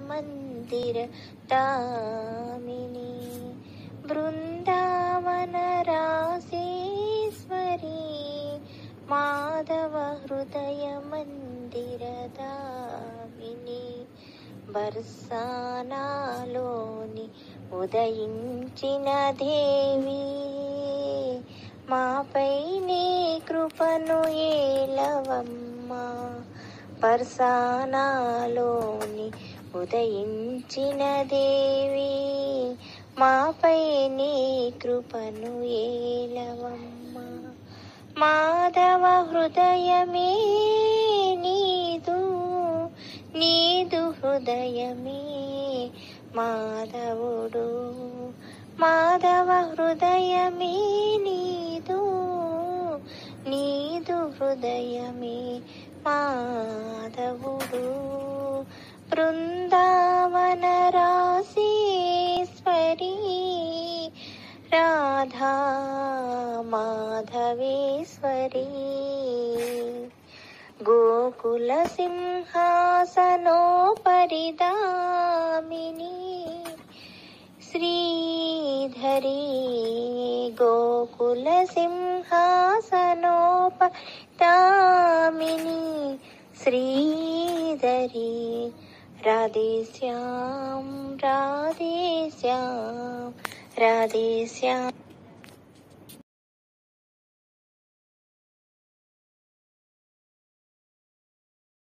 మందిర దామిని బృందావన రాసేశ్వరి మాధవ హృదయ మందిర దామిని బర్సానాలోని ఉదయించిన దేవి మాపై నీ కృపను ఏలవమ్మా పర్సానాలోని ఉదయించిన దేవి మాపై నీ కృపను ఏలవమ్మా మాధవ హృదయమే నీదు నీదు హృదయమే మాధవుడు మాధవ హృదయమే నీదు నీదు హృదయమే మాధవుడు బృందావన రాసేశ్వరి రాధా మాధవేశ్వరి గోకుల సింహాసనోపరిదామిని శ్రీధరి గోకుల సింహాసనోపరిదామిని శ్రీధరి రాధే శ్యామ్ రాధే శ్యామ్ రాధే శ్యామ్